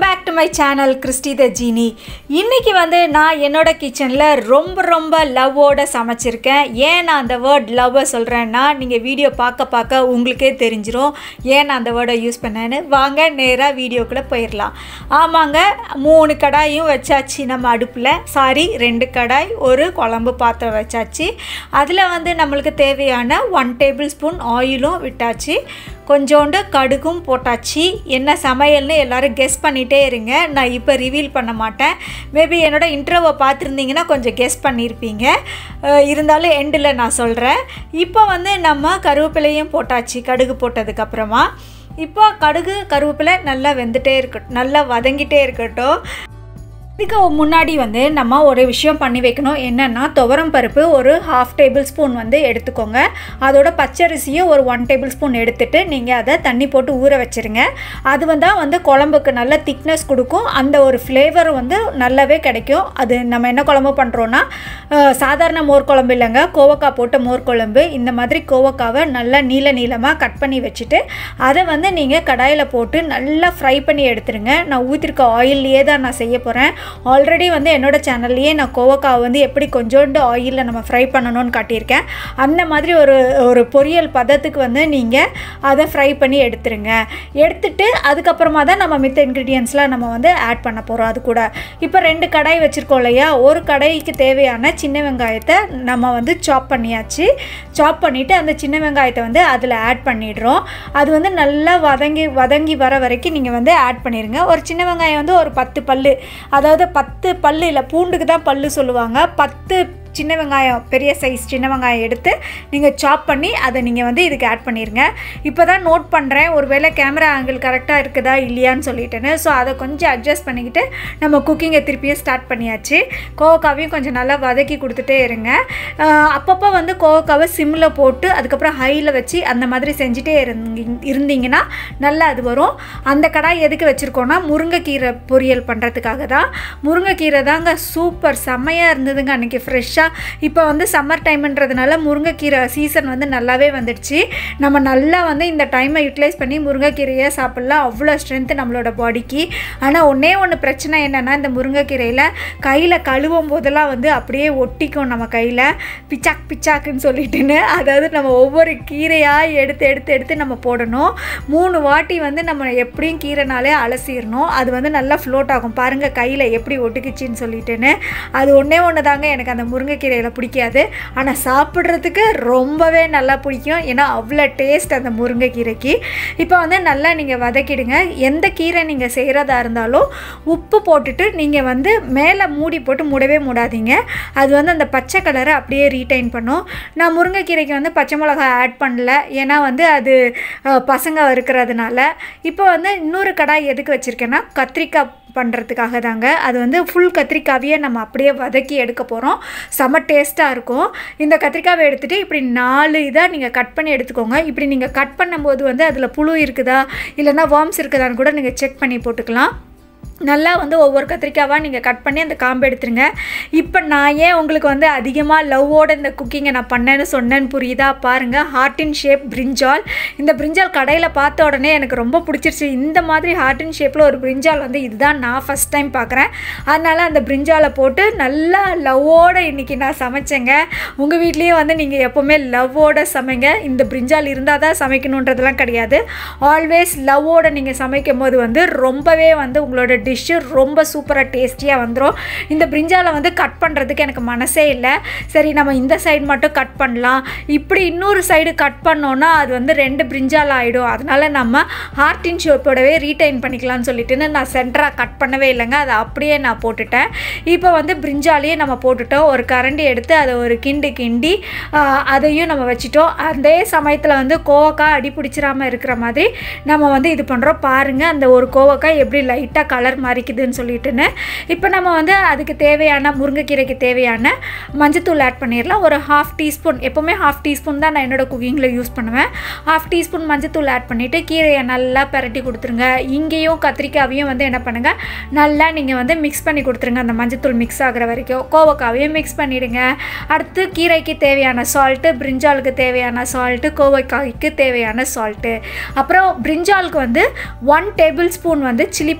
back to my channel Christy the genie இன்றைக்கி வந்து நான் என்னோட கிச்சனில் ரொம்ப ரொம்ப லவ்வோட சமைச்சிருக்கேன் ஏன் நான் அந்த வேர்ட் லவ்வை சொல்கிறேன்னா நீங்கள் வீடியோ பார்க்க பார்க்க உங்களுக்கே தெரிஞ்சிரும் ஏன் நான் அந்த வேர்டை யூஸ் பண்ணேன்னு வாங்க நேராக வீடியோக்குள்ளே போயிடலாம் ஆமாங்க மூணு கடாயும் வச்சாச்சு நம்ம அடுப்பில் சாரி ரெண்டு கடாய் ஒரு குழம்பு பாத்திரம் வச்சாச்சு அதில் வந்து நம்மளுக்கு தேவையான ஒன் டேபிள் ஸ்பூன் ஆயிலும் விட்டாச்சு கொஞ்சோண்டு கடுகும் போட்டாச்சு என்ன சமையல்னு எல்லோரும் கெஸ் பண்ணிகிட்டே இருங்க நான் இப்போ ரிவீல் பண்ண மாட்டேன் மேபி என்னோடய இன்ட்ரோவை பார்த்துருந்தீங்கன்னா கொஞ்சம் கெஸ் பண்ணியிருப்பீங்க அஹ் இருந்தாலும் எண்டில் நான் சொல்கிறேன் இப்போ வந்து நம்ம கருவேப்பிலையும் போட்டாச்சு கடுகு போட்டதுக்கப்புறமா இப்போ கடுகு கருவேப்பிலை நல்லா வெந்துட்டே இருக்கட்டும் நல்லா வதங்கிட்டே இருக்கட்டும் இதுக்கு முன்னாடி வந்து நம்ம ஒரு விஷயம் பண்ணி வைக்கணும் என்னென்னா துவரம் பருப்பு ஒரு ஹாஃப் டேபிள் ஸ்பூன் வந்து எடுத்துக்கோங்க அதோட பச்சரிசியும் ஒரு ஒன் டேபிள் ஸ்பூன் எடுத்துட்டு நீங்கள் அதை தண்ணி போட்டு ஊற வச்சுருங்க அது வந்து வந்து குழம்புக்கு நல்ல திக்னஸ் கொடுக்கும் அந்த ஒரு ஃப்ளேவர் வந்து நல்லாவே கிடைக்கும் அது நம்ம என்ன குழம்பு பண்ணுறோன்னா அஹ், சாதாரண மோர் குழம்பு இல்லைங்க கோவக்காய் போட்ட மோர் குழம்பு இந்த மாதிரி கோவக்காவை நல்லா நீள நீளமாக கட் பண்ணி வச்சுட்டு அதை வந்து நீங்கள் கடாயில் போட்டு நல்லா ஃப்ரை பண்ணி எடுத்துருங்க நான் ஊற்றிருக்க ஆயில்லையே தான் நான் செய்ய போகிறேன் ஆல்ரெடி வந்து என்னோட சேனல்லையே நான் கோவக்காவை வந்து எப்படி கொஞ்சோண்டு ஆயிலில் நம்ம ஃப்ரை பண்ணணும்னு காட்டியிருக்கேன் அந்த மாதிரி ஒரு ஒரு பொரியல் பதத்துக்கு வந்து நீங்கள் அதை ஃப்ரை பண்ணி எடுத்துருங்க எடுத்துட்டு அதுக்கப்புறமா தான் நம்ம மித்த இன்க்ரீடியன்ஸ்லாம் நம்ம வந்து ஆட் பண்ண போகிறோம் அது கூட இப்போ ரெண்டு கடாய் வச்சுருக்கோம் இல்லையா ஒரு கடாய்க்கு தேவையான சின்ன வெங்காயத்தை நம்ம வந்து சாப் பண்ணியாச்சு சாப் பண்ணிவிட்டு அந்த சின்ன வெங்காயத்தை வந்து அதில் ஆட் பண்ணிடுறோம் அது வந்து நல்லா வதங்கி வதங்கி வர வரைக்கும் நீங்கள் வந்து ஆட் பண்ணிடுங்க ஒரு சின்ன வெங்காயம் வந்து ஒரு பத்து பல்லு அதாவது பத்து பல்லு இல்லை பூண்டுக்கு தான் பல்லு சொல்லுவாங்க பத்து சின்ன வெங்காயம் பெரிய சைஸ் சின்ன வெங்காயம் எடுத்து நீங்கள் சாப் பண்ணி அதை நீங்கள் வந்து இதுக்கு ஆட் பண்ணிடுங்க இப்போ தான் நோட் பண்ணுறேன் ஒருவேளை கேமரா ஆங்கிள் கரெக்டாக இருக்குதா இல்லையான்னு சொல்லிட்டேன்னு ஸோ அதை கொஞ்சம் அட்ஜஸ்ட் பண்ணிக்கிட்டு நம்ம குக்கிங்கை திருப்பியும் ஸ்டார்ட் பண்ணியாச்சு கோவக்காவையும் கொஞ்சம் நல்லா வதக்கி கொடுத்துட்டே இருங்க ஆஹ் அப்பப்போ வந்து கோவக்காவை சிம்மில் போட்டு அதுக்கப்புறம் ஹையில் வச்சு அந்த மாதிரி செஞ்சுட்டே இருந்தீங்க இருந்தீங்கன்னா நல்லா அது வரும் அந்த கடாய் எதுக்கு வச்சுருக்கோன்னா முருங்கைக்கீரை பொரியல் பண்ணுறதுக்காக தான் முருங்கைக்கீரை தாங்க சூப்பர் செம்மையாக இருந்ததுங்க அன்றைக்கி ஃப்ரெஷ்ஷாக இப்போ வந்து சம்மர் டைம்ன்றதுனால முருங்கைக்கீரை சீசன் வந்து நல்லாவே வந்துடுச்சு நம்ம நல்லா வந்து இந்த டைமை யூட்டிலைஸ் பண்ணி முருங்கைக்கீரையை சாப்பிட்லாம் அவ்வளோ ஸ்ட்ரென்த்து நம்மளோட பாடிக்கு ஆனால் ஒன்றே ஒன்று பிரச்சனை என்னென்னா இந்த முருங்கைக்கீரையில் கையில் கழுவும் போதெல்லாம் வந்து அப்படியே ஒட்டிக்கும் நம்ம கையில் பிச்சாக் பிச்சாக்குன்னு சொல்லிட்டுன்னு அதாவது நம்ம ஒவ்வொரு கீரையாக எடுத்து எடுத்து எடுத்து நம்ம போடணும் மூணு வாட்டி வந்து நம்ம எப்படியும் கீரைனாலே அலசிடணும் அது வந்து நல்லா ஃப்ளோட் ஆகும் பாருங்கள் கையில் எப்படி ஒட்டுக்குச்சின்னு சொல்லிட்டுன்னு அது ஒன்றே ஒன்று தாங்க எனக்கு அந்த முருங்கைக்கீரையில் பிடிக்காது ஆனால் சாப்பிட்றதுக்கு ரொம்பவே நல்லா பிடிக்கும் ஏன்னா அவ்வளோ டேஸ்ட் அந்த முருங்கைக்கீரைக்கு இப்போ வந்து நல்லா நீங்கள் வதக்கிடுங்க எந்த கீரை நீங்கள் செய்கிறதா இருந்தாலும் உப்பு போட்டுட்டு நீங்கள் வந்து மேலே மூடி போட்டு மூடவே மூடாதீங்க அது வந்து அந்த பச்சை கலரை அப்படியே ரீடைன் பண்ணும் நான் முருங்கைக்கீரைக்கு வந்து பச்சை மிளகாய் ஆட் பண்ணல ஏன்னா வந்து அது அஹ், பசங்க இருக்கிறதுனால இப்போ வந்து இன்னொரு கடாய் எதுக்கு வச்சுருக்கேன்னா கத்திரிக்காய் பண்ணுறதுக்காக தாங்க அது வந்து ஃபுல் கத்திரிக்காவையே நம்ம அப்படியே வதக்கி எடுக்க போகிறோம் செம்ம டேஸ்ட்டாக இருக்கும் இந்த கத்திரிக்காவை எடுத்துகிட்டு இப்படி நாலு இதாக நீங்கள் கட் பண்ணி எடுத்துக்கோங்க இப்படி நீங்கள் கட் பண்ணும்போது வந்து அதில் புழு இருக்குதா இல்லைன்னா வார்ம்ஸ் இருக்குதான்னு கூட நீங்கள் செக் பண்ணி போட்டுக்கலாம் நல்லா வந்து ஒவ்வொரு கத்திரிக்காவாக நீங்கள் கட் பண்ணி அந்த காம்பு எடுத்துருங்க இப்போ நான் ஏன் உங்களுக்கு வந்து அதிகமாக லவ்வோட இந்த குக்கிங்கை நான் பண்ணேன்னு சொன்னேன்னு புரியுதா பாருங்கள் ஹார்ட் இன் ஷேப் பிரிஞ்சால் இந்த பிரிஞ்சால் கடையில் பார்த்த உடனே எனக்கு ரொம்ப பிடிச்சிருச்சு இந்த மாதிரி ஹார்ட் இன் ஷேப்பில் ஒரு பிரிஞ்சால் வந்து இதுதான் நான் ஃபஸ்ட் டைம் பார்க்குறேன் அதனால் அந்த பிரிஞ்சாலை போட்டு நல்லா லவ்வோட இன்றைக்கி நான் சமைச்சேங்க உங்கள் வீட்லேயும் வந்து நீங்கள் எப்போவுமே லவ்வோட சமைங்க இந்த பிரிஞ்சால் இருந்தால் தான் சமைக்கணுன்றதெல்லாம் கிடையாது ஆல்வேஸ் லவ்வோட நீங்கள் சமைக்கும் போது வந்து ரொம்பவே வந்து உங்களோட டிஷ்ஷு ரொம்ப சூப்பராக டேஸ்டியாக வந்துடும் இந்த பிரிஞ்சாலை வந்து கட் பண்ணுறதுக்கு எனக்கு மனசே இல்லை சரி நம்ம இந்த சைடு மட்டும் கட் பண்ணலாம் இப்படி இன்னொரு சைடு கட் பண்ணோன்னா அது வந்து ரெண்டு பிரிஞ்சால் ஆகிடும் அதனால நம்ம ஹார்டின் ஷேப்போடவே ரீடைன் பண்ணிக்கலாம்னு சொல்லிட்டுன்னு நான் சென்டராக கட் பண்ணவே இல்லைங்க அதை அப்படியே நான் போட்டுட்டேன் இப்போ வந்து பிரிஞ்சாலையே நம்ம போட்டுட்டோம் ஒரு கரண்டி எடுத்து அதை ஒரு கிண்டு கிண்டி ஆஹ், அதையும் நம்ம வச்சுட்டோம் அதே சமயத்தில் வந்து கோவக்காய் அடி பிடிச்சிராம இருக்கிற மாதிரி நம்ம வந்து இது பண்ணுறோம் பாருங்கள் அந்த ஒரு கோவக்காய் எப்படி லைட்டாக கலர் மாறிக்குதுன்னு சொல்லிட்டுன்னு இப்போ நம்ம வந்து அதுக்கு தேவையான முருங்கைக்கீரைக்கு தேவையான மஞ்சத்தூள் ஆட் பண்ணிடலாம் ஒரு ஹாஃப் டீஸ்பூன் எப்போவுமே ஹாஃப் டீஸ்பூன் தான் நான் என்னோட குக்கிங்கில் யூஸ் பண்ணுவேன் ஹாஃப் டீஸ்பூன் மஞ்சத்தூள் ஆட் பண்ணிவிட்டு கீரையை நல்லா பிரட்டி கொடுத்துருங்க இங்கேயும் கத்திரிக்காவையும் வந்து என்ன பண்ணுங்கள் நல்லா நீங்கள் வந்து மிக்ஸ் பண்ணி கொடுத்துருங்க அந்த மஞ்சத்தூள் மிக்ஸ் ஆகிற வரைக்கும் கோவக்காவையும் மிக்ஸ் பண்ணிவிடுங்க அடுத்து கீரைக்கு தேவையான சால்ட்டு பிரிஞ்சாலுக்கு தேவையான சால்ட்டு கோவைக்காய்க்கு தேவையான சால்ட்டு அப்புறம் பிரிஞ்சாலுக்கு வந்து ஒன் டேபிள் ஸ்பூன் வந்து சில்லி பவுடர் ஆட்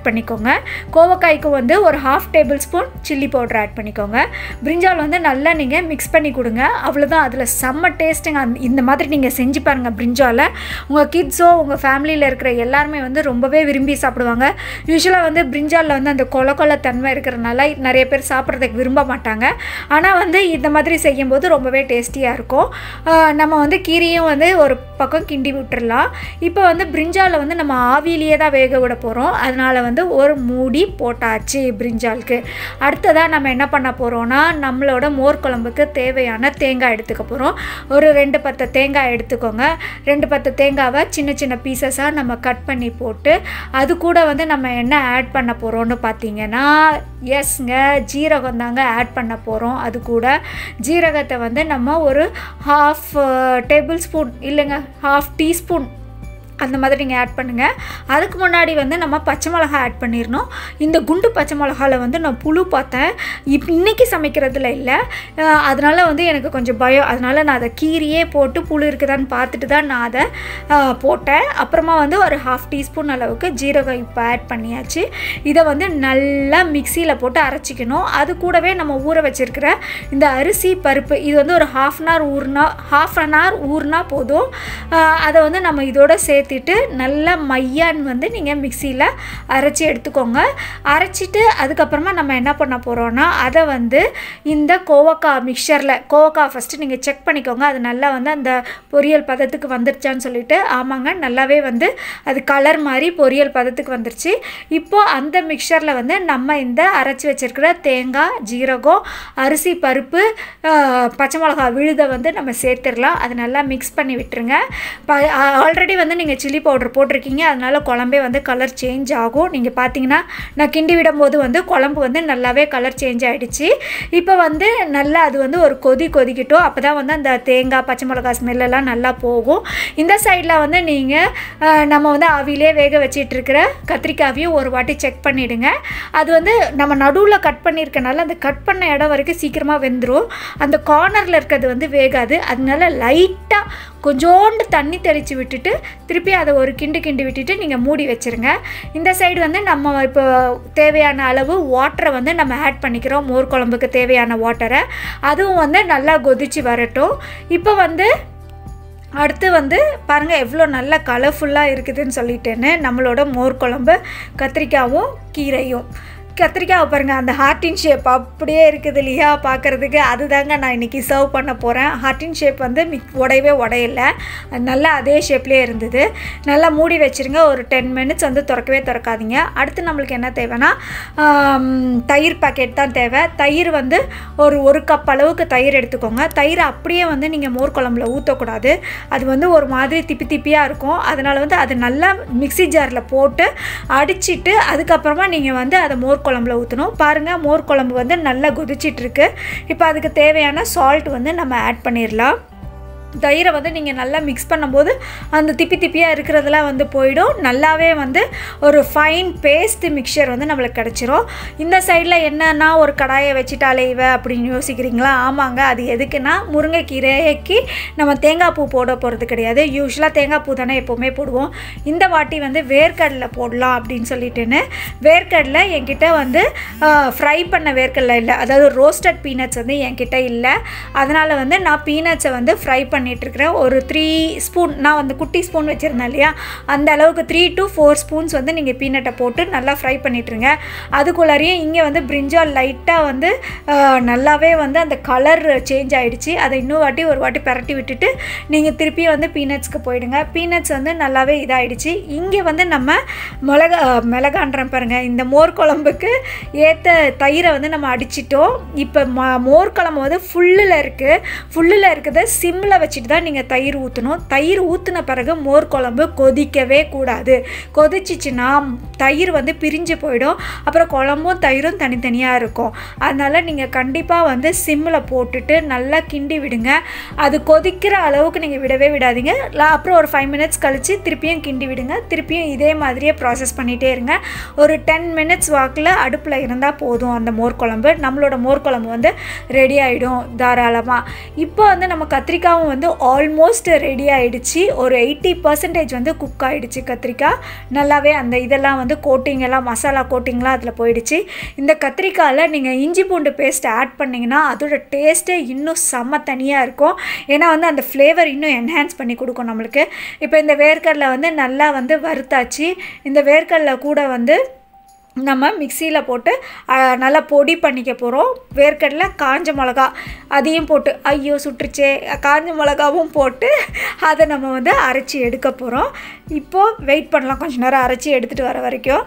பண்ணிக்கோங்க கோவக்காய்க்கும் வந்து ஒரு half tablespoon chilli powder add பண்ணிக்கோங்க பிரிஞ்சால் வந்து நல்லா நீங்கள் மிக்ஸ் பண்ணி கொடுங்க அவ்வளோதான் அதில் செம்ம டேஸ்ட்டுங்க அந்த இந்த மாதிரி நீங்கள் செஞ்சு பாருங்கள் பிரிஞ்சாலை உங்கள் கிட்ஸோ உங்கள் ஃபேமிலியில் இருக்கிற எல்லாருமே வந்து ரொம்பவே விரும்பி சாப்பிடுவாங்க யூஸ்வலாக வந்து பிரிஞ்சாலில் வந்து அந்த கொல கொல தன்மை இருக்கிறனால நிறைய பேர் சாப்பிட்றதுக்கு விரும்ப மாட்டாங்க ஆனால் வந்து இந்த மாதிரி செய்யும்போது ரொம்பவே டேஸ்டியாக இருக்கும் ஆஹ் நம்ம வந்து கீரையும் வந்து ஒரு பக்கம் கிண்டி விட்டுறலாம் இப்போ வந்து பிரிஞ்சாலை வந்து நம்ம ஆவியிலேயே தான் வேக விட போகிறோம் அதனால் வந்து ஒரு மூடி போட்டாச்சு பிரிஞ்சாலுக்கு அடுத்ததாக நம்ம என்ன பண்ண போகிறோம்னா நம்மளோட மோர் குழம்புக்கு தேவையான தேங்காய் எடுத்துக்க போகிறோம் ஒரு ரெண்டு பத்து தேங்காய் எடுத்துக்கோங்க ரெண்டு பத்து தேங்காவை சின்ன சின்ன பீசஸாக நம்ம கட் பண்ணி போட்டு அது கூட வந்து நம்ம என்ன ஆட் பண்ண போகிறோம்னு பார்த்தீங்கன்னா எஸ்ங்க ஜீரகம் தாங்க ஆட் பண்ண போகிறோம் அது கூட ஜீரகத்தை வந்து நம்ம ஒரு ஹாஃப் டேபிள் ஸ்பூன் இல்லைங்க ஹாஃப் டீஸ்பூன் அந்த மாதிரி நீங்கள் ஆட் பண்ணுங்கள் அதுக்கு முன்னாடி வந்து நம்ம பச்சை மிளகா ஆட் பண்ணிடணும் இந்த குண்டு பச்சை மிளகாவில் வந்து நான் புழு பார்த்தேன் இப் இன்னைக்கு சமைக்கிறதுல இல்லை அஹ் அதனால வந்து எனக்கு கொஞ்சம் பயம் அதனால் நான் அதை கீரியே போட்டு புழு இருக்குதான்னு பார்த்துட்டு தான் நான் அதை அஹ், போட்டேன் அப்புறமா வந்து ஒரு ஹாஃப் டீஸ்பூன் அளவுக்கு ஜீரகம் இப்போ ஆட் பண்ணியாச்சு இதை வந்து நல்லா மிக்சியில் போட்டு அரைச்சிக்கணும் அது கூடவே நம்ம ஊற வச்சிருக்கிற இந்த அரிசி பருப்பு இது வந்து ஒரு ஹாஃப் அன் ஹவர் ஊறினா ஹாஃப் அன் ஹவர் ஊறினா போதும் ஆஹ் அதை வந்து நம்ம இதோட சேர்த்துட்டு நல்லா மையான் வந்து நீங்கள் மிக்சியில் அரைச்சி எடுத்துக்கோங்க அரைச்சிட்டு அதுக்கப்புறமா நம்ம என்ன பண்ண போகிறோன்னா அதை வந்து இந்த கோவக்காய் மிக்சரில் கோவக்காய் ஃபஸ்ட்டு நீங்கள் செக் பண்ணிக்கோங்க அது நல்லா வந்து அந்த பொரியல் பதத்துக்கு வந்துருச்சான்னு சொல்லிட்டு ஆமாங்க நல்லாவே வந்து அது கலர் மாதிரி பொரியல் பதத்துக்கு வந்துருச்சு இப்போது அந்த மிக்சரில் வந்து நம்ம இந்த அரைச்சி வச்சிருக்கிற தேங்காய் ஜீரகம் அரிசி பருப்பு ஆஹ், பச்சை மிளகா விழுதை வந்து நம்ம சேர்த்துடலாம் அது நல்லா மிக்ஸ் பண்ணி விட்டுருங்க ப ஆல்ரெடி வந்து நீங்கள் சில்லி பவுடர் போட்டிருக்கீங்க அதனால குழம்பே வந்து கலர் சேஞ்ச் ஆகும் நீங்கள் பார்த்தீங்கன்னா நான் கிண்டி விடும்போது வந்து குழம்பு வந்து நல்லாவே கலர் சேஞ்ச் ஆகிடுச்சு இப்போ வந்து நல்லா அது வந்து ஒரு கொதி கொதிக்கட்டும் அப்போ தான் வந்து அந்த தேங்காய் பச்சை மிளகா ஸ்மெல்லெல்லாம் நல்லா போகும் இந்த சைடில் வந்து நீங்கள் நம்ம வந்து ஆவிலே வேக வச்சிட்டு இருக்கிற கத்திரிக்காவையும் ஒரு வாட்டி செக் பண்ணிவிடுங்க அது வந்து நம்ம நடுவில் கட் பண்ணியிருக்கனால அந்த கட் பண்ண இடம் வரைக்கும் சீக்கிரமாக வெந்துடும் அந்த கார்னரில் இருக்கிறது வந்து வேகாது அதனால லைட்டாக கொஞ்சோண்டு தண்ணி தெளித்து விட்டுட்டு திருப்பி அதை ஒரு கிண்டு கிண்டி விட்டுட்டு நீங்கள் மூடி வச்சுருங்க இந்த சைடு வந்து நம்ம இப்போ தேவையான அளவு வாட்டரை வந்து நம்ம ஆட் பண்ணிக்கிறோம் மோர் குழம்புக்கு தேவையான வாட்டரை அதுவும் வந்து நல்லா கொதிச்சு வரட்டும் இப்போ வந்து அடுத்து வந்து பாருங்கள் எவ்வளோ நல்ல கலர்ஃபுல்லாக இருக்குதுன்னு சொல்லிட்டேன்னு நம்மளோட மோர் குழம்பு கத்திரிக்காயும் கீரையும் கத்திரிக்காய் பாருங்கள் அந்த ஹார்டின் ஷேப் அப்படியே இருக்குது இல்லையா பார்க்குறதுக்கு அதுதாங்க நான் இன்றைக்கி சர்வ் பண்ண போகிறேன் ஹார்டின் ஷேப் வந்து மிக் உடையவே உடையல அது நல்லா அதே ஷேப்லேயே இருந்தது நல்லா மூடி வச்சுருங்க ஒரு டென் மினிட்ஸ் வந்து திறக்கவே திறக்காதீங்க அடுத்து நம்மளுக்கு என்ன தேவைன்னா ஆம், தயிர் பாக்கெட் தான் தேவை தயிர் வந்து ஒரு ஒரு கப் அளவுக்கு தயிர் எடுத்துக்கோங்க தயிர் அப்படியே வந்து நீங்கள் மோர் குழம்புல ஊற்றக்கூடாது அது வந்து ஒரு மாதிரி திப்பி திப்பியாக இருக்கும் அதனால் வந்து அது நல்லா மிக்ஸி ஜாரில் போட்டு அடிச்சிட்டு அதுக்கப்புறமா நீங்கள் வந்து அதை மோர் குழம்புல ஊற்றணும் பாருங்கள் மோர் குழம்பு வந்து நல்லா கொதிச்சிட்ருக்கு இப்போ அதுக்கு தேவையான சால்ட் வந்து நம்ம ஆட் பண்ணிடலாம் தயிரை வந்து நீங்கள் நல்லா மிக்ஸ் பண்ணும்போது அந்த திப்பி திப்பியாக இருக்கிறதெல்லாம் வந்து போயிடும் நல்லாவே வந்து ஒரு ஃபைன் பேஸ்ட் மிக்சர் வந்து நம்மளுக்கு கிடச்சிரும் இந்த சைடில் என்னன்னா ஒரு கடாயை வச்சுட்டாலே இவ அப்படின்னு யோசிக்கிறீங்களா ஆமாங்க அது எதுக்குன்னா முருங்கைக்கீரைக்கு நம்ம தேங்காய் பூ போட போகிறது கிடையாது யூஸ்வலாக தேங்காய் பூ தானே எப்போவுமே போடுவோம் இந்த வாட்டி வந்து வேர்க்கடலை போடலாம் அப்படின்னு சொல்லிட்டுன்னு வேர்க்கடலை என்கிட்ட வந்து ஃப்ரை பண்ண வேர்க்கடலை இல்லை அதாவது ரோஸ்டட் பீனட்ஸ் வந்து என்கிட்ட இல்லை அதனால் வந்து நான் பீனட்ஸை வந்து ஃப்ரை பண்ணிகிட்ருக்கிறேன் ஒரு த்ரீ ஸ்பூன் நான் வந்து குட்டி ஸ்பூன் வச்சுருந்தேன் இல்லையா அந்த அளவுக்கு த்ரீ டு ஃபோர் ஸ்பூன்ஸ் வந்து நீங்கள் பீனட்டை போட்டு நல்லா ஃப்ரை பண்ணிட்டுருங்க அதுக்குள்ளாரையும் இங்கே வந்து பிரிஞ்சால் லைட்டாக வந்து ஆஹ், நல்லாவே வந்து அந்த கலர் சேஞ்ச் ஆகிடுச்சு அதை இன்னும் வாட்டி ஒரு வாட்டி பரட்டி விட்டுட்டு நீங்கள் திருப்பி வந்து பீனட்ஸ்க்கு போயிடுங்க பீனட்ஸ் வந்து நல்லாவே இதாகிடுச்சு இங்கே வந்து நம்ம மிளகா மிளகான்றேன் பாருங்கள் இந்த மோர் குழம்புக்கு ஏற்ற தயிரை வந்து நம்ம அடிச்சிட்டோம் இப்போ ம மோர் குழம்பு வந்து ஃபுல்லில் இருக்குது ஃபுல்லில் இருக்கிறத சிம்மில் வச்சுட்டு தான் நீங்கள் தயிர் ஊற்றணும் தயிர் ஊற்றின பிறகு மோர் குழம்பு கொதிக்கவே கூடாது கொதிச்சிச்சுன்னா தயிர் வந்து பிரிஞ்சு போயிடும் அப்புறம் குழம்பும் தயிரும் தனித்தனியாக இருக்கும் அதனால் நீங்கள் கண்டிப்பாக வந்து சிம்மில் போட்டுட்டு நல்லா கிண்டி விடுங்க அது கொதிக்கிற அளவுக்கு நீங்கள் விடவே விடாதீங்க லா- அப்புறம் ஒரு ஃபைவ் மினிட்ஸ் கழித்து திருப்பியும் கிண்டி விடுங்க திருப்பியும் இதே மாதிரியே ப்ராசஸ் பண்ணிகிட்டே இருங்க ஒரு டென் மினிட்ஸ் வாக்கில் அடுப்பில் இருந்தால் போதும் அந்த மோர் குழம்பு நம்மளோட மோர் குழம்பு வந்து ரெடி ஆகிடும் தாராளமாக இப்போ வந்து நம்ம கத்திரிக்காயும் வந்து வந்து ஆல்மோஸ்ட் ரெடி ஆயிடுச்சு ஒரு எயிட்டி பர்சன்டேஜ் வந்து குக் ஆயிடுச்சு கத்திரிக்காய் நல்லாவே அந்த இதெல்லாம் வந்து கோட்டிங் எல்லாம் மசாலா கோட்டிங்லாம் அதில் போயிடுச்சு இந்த கத்திரிக்காயில் நீங்கள் இஞ்சி பூண்டு பேஸ்ட் ஆட் பண்ணிங்கன்னா அதோட டேஸ்ட்டே இன்னும் செம்ம தனியாக இருக்கும் ஏன்னா வந்து அந்த ஃப்ளேவர் இன்னும் என்ஹான்ஸ் பண்ணி கொடுக்கும் நம்மளுக்கு இப்போ இந்த வேர்க்கடலை வந்து நல்லா வந்து வறுத்தாச்சு இந்த வேர்க்கடலை கூட வந்து நம்ம மிக்சியில் போட்டு அஹ், நல்லா பொடி பண்ணிக்க போகிறோம் வேர்க்கடலை காஞ்ச மிளகா அதையும் போட்டு ஐயோ சுட்டுருச்சே காஞ்ச மிளகாவும் போட்டு அதை நம்ம வந்து அரைச்சி எடுக்க போகிறோம் இப்போது வெயிட் பண்ணலாம் கொஞ்ச நேரம் அரைச்சி எடுத்துகிட்டு வர வரைக்கும்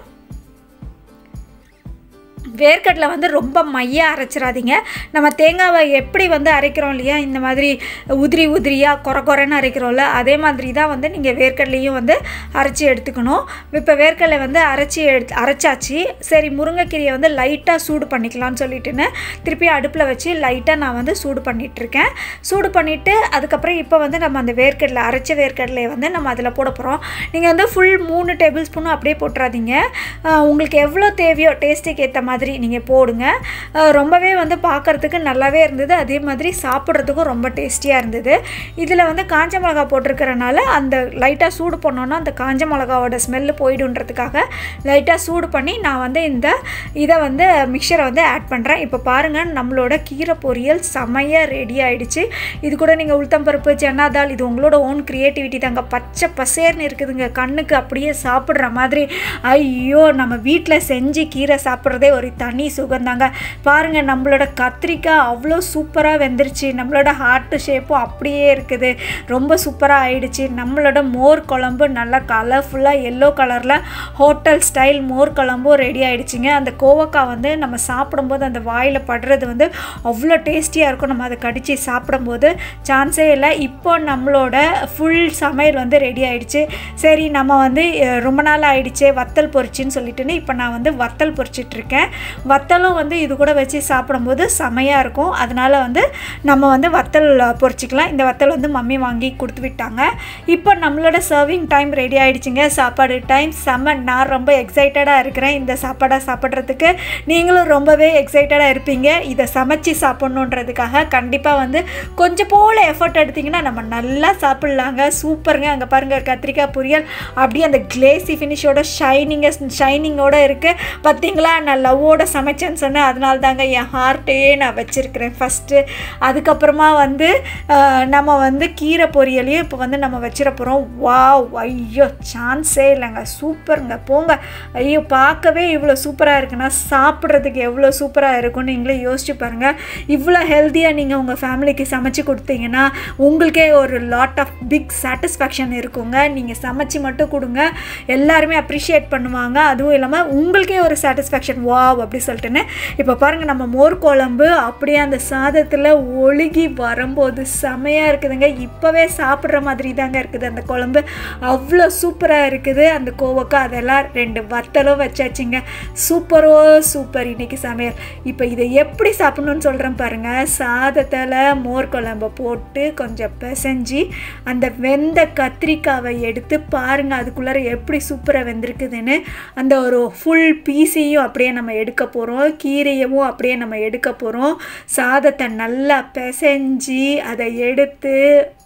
வேர்க்கடலை வந்து ரொம்ப மையாக அரைச்சிடாதீங்க நம்ம தேங்காவை எப்படி வந்து அரைக்கிறோம் இல்லையா இந்த மாதிரி உதிரி உதிரியாக கொர கொரன்னு அரைக்கிறோம்ல அதே மாதிரி தான் வந்து நீங்கள் வேர்க்கடலையும் வந்து அரைச்சி எடுத்துக்கணும் இப்போ வேர்க்கடலை வந்து அரைச்சி எடுத்து அரைச்சாச்சு சரி முருங்கைக்கீரையை வந்து லைட்டாக சூடு பண்ணிக்கலாம்னு சொல்லிட்டுன்னு திருப்பி அடுப்பில் வச்சு லைட்டாக நான் வந்து சூடு பண்ணிகிட்ருக்கேன் சூடு பண்ணிவிட்டு அதுக்கப்புறம் இப்போ வந்து நம்ம அந்த வேர்க்கடலை அரைச்ச வேர்க்கடலையை வந்து நம்ம அதில் போட போகிறோம் நீங்கள் வந்து ஃபுல் மூணு டேபிள் ஸ்பூனும் அப்படியே போட்டுறாதீங்க அஹ் உங்களுக்கு எவ்வளோ தேவையோ டேஸ்ட்டுக்கு ஏற்ற மாதிரி நீங்கள் போடுங்க அஹ் ரொம்பவே வந்து பார்க்குறதுக்கு நல்லாவே இருந்தது அதே மாதிரி சாப்பிட்றதுக்கும் ரொம்ப டேஸ்டியாக இருந்தது இதில் வந்து காஞ்ச மிளகா போட்டிருக்கிறனால அந்த லைட்டாக சூடு பண்ணோன்னா அந்த காஞ்ச மிளகாவோட ஸ்மெல்லு போயிடுன்றதுக்காக லைட்டாக சூடு பண்ணி நான் வந்து இந்த இதை வந்து மிக்சரை வந்து ஆட் பண்ணுறேன் இப்போ பாருங்கள் நம்மளோட கீரை பொரியல் செமையாக ரெடி ஆயிடுச்சு இது கூட நீங்கள் உளுத்தம்பருப்பு சன்னா தால் இது உங்களோட ஓன் க்ரியேட்டிவிட்டி தாங்க பச்சை பசேர்னு இருக்குதுங்க கண்ணுக்கு அப்படியே சாப்பிட்ற மாதிரி ஐயோ நம்ம வீட்டில் செஞ்சு கீரை சாப்பிட்றதே ஒரு தனி சுகந்தாங்க பாருங்கள் நம்மளோட கத்திரிக்காய் அவ்வளோ சூப்பராக வெந்துருச்சு நம்மளோட ஹார்ட்டு ஷேப்பும் அப்படியே இருக்குது ரொம்ப சூப்பராக ஆயிடுச்சு நம்மளோட மோர் குழம்பு நல்லா கலர்ஃபுல்லாக எல்லோ கலரில் ஹோட்டல் ஸ்டைல் மோர் குழம்பும் ரெடி ஆயிடுச்சுங்க அந்த கோவக்காய் வந்து நம்ம சாப்பிடும்போது அந்த வாயில் படுறது வந்து அவ்வளோ டேஸ்டியாக இருக்கும் நம்ம அதை கடித்து சாப்பிடும்போது சான்ஸே இல்லை இப்போ நம்மளோட ஃபுல் சமையல் வந்து ரெடி ஆயிடுச்சு சரி நம்ம வந்து அஹ், ரொம்ப நாள் ஆயிடுச்சே வத்தல் பொரிச்சின்னு சொல்லிட்டுன்னு இப்போ நான் வந்து வத்தல் பொரிச்சிட்டு இருக்கேன் வத்தலும் வந்து இது கூட வச்சு சாப்பிடும்போது செமையாக இருக்கும் அதனால வந்து நம்ம வந்து வத்தல் பொரிச்சிக்கலாம் இந்த வத்தல் வந்து மம்மி வாங்கி கொடுத்து விட்டாங்க இப்போ நம்மளோட சர்விங் டைம் ரெடி ஆயிடுச்சுங்க சாப்பாடு டைம் செம்ம நான் ரொம்ப எக்ஸைட்டடாக இருக்கிறேன் இந்த சாப்பாடை சாப்பிட்றதுக்கு நீங்களும் ரொம்பவே எக்ஸைட்டடாக இருப்பீங்க இதை சமைச்சு சாப்பிட்ணுன்றதுக்காக கண்டிப்பாக வந்து கொஞ்சம் போல் எஃபர்ட் எடுத்திங்கன்னா நம்ம நல்லா சாப்பிட்லாங்க சூப்பருங்க அங்கே பாருங்கள் கத்திரிக்காய் பொரியல் அப்படியே அந்த கிளேசி ஃபினிஷோட ஷைனிங்க ஷைனிங்கோட இருக்குது பார்த்தீங்களா நான் லவ்வோட சமைச்சேன்னு சொன்னேன் அதனால தாங்க என் ஹார்ட்டையே நான் வச்சுருக்கிறேன் ஃபஸ்ட்டு அதுக்கப்புறமா வந்து ஆஹ், நம்ம வந்து கீரை பொரியலையும் இப்போ வந்து நம்ம வச்சிட போகிறோம் வாவ் ஐயோ சான்ஸே இல்லைங்க சூப்பருங்க போங்க ஐயோ பார்க்கவே இவ்வளோ சூப்பராக இருக்குன்னா சாப்பிட்றதுக்கு எவ்வளோ சூப்பராக இருக்கும்னு நீங்களே யோசிச்சு பாருங்கள் இவ்வளோ ஹெல்த்தியாக நீங்கள் உங்கள் ஃபேமிலிக்கு சமைச்சு கொடுத்தீங்கன்னா உங்களுக்கே ஒரு லாட் ஆஃப் பிக் சாட்டிஸ்ஃபேக்ஷன் இருக்குங்க நீங்கள் சமைச்சு மட்டும் கொடுங்க எல்லாருமே அப்ரிஷியேட் பண்ணுவாங்க அதுவும் இல்லாமல் உங்களுக்கே ஒரு சாட்டிஸ்ஃபேக்ஷன் வாவ் அப்படி சொல்லிட்டுன்னு இப்போ பாருங்கள் நம்ம மோர் குழம்பு அப்படியே அந்த சாதத்தில் ஒழுகி வரும்போது செமையாக இருக்குதுங்க இப்போவே சாப்பிட்ற மாதிரி தாங்க இருக்குது அந்த குழம்பு அவ்வளோ சூப்பராக இருக்குது அந்த கோவக்காய் அதெல்லாம் ரெண்டு வத்தலும் வச்சாச்சுங்க சூப்பரோ சூப்பர் இன்னைக்கு சமையல் இப்போ இதை எப்படி சாப்பிடணும்னு சொல்கிறேன் பாருங்கள் சாதத்தில் மோர் குழம்பை போட்டு கொஞ்சம் பிசைஞ்சு அந்த வெந்த கத்திரிக்காவை எடுத்து பாருங்கள் அதுக்குள்ளார எப்படி சூப்பராக வெந்திருக்குதுன்னு அந்த ஒரு ஃபுல் பீஸையும் அப்படியே நம்ம எடுக்க போகிறோம் கீரையவும் அப்படியே நம்ம எடுக்க போகிறோம் சாதத்தை நல்லா பிசைஞ்சு அதை எடுத்து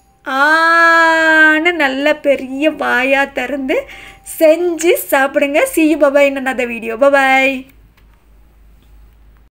ஆன்னு நல்ல பெரிய வாயாக திறந்து செஞ்சு சாப்பிடுங்க சி பபாய் இன்னும் வீடியோ பபாய்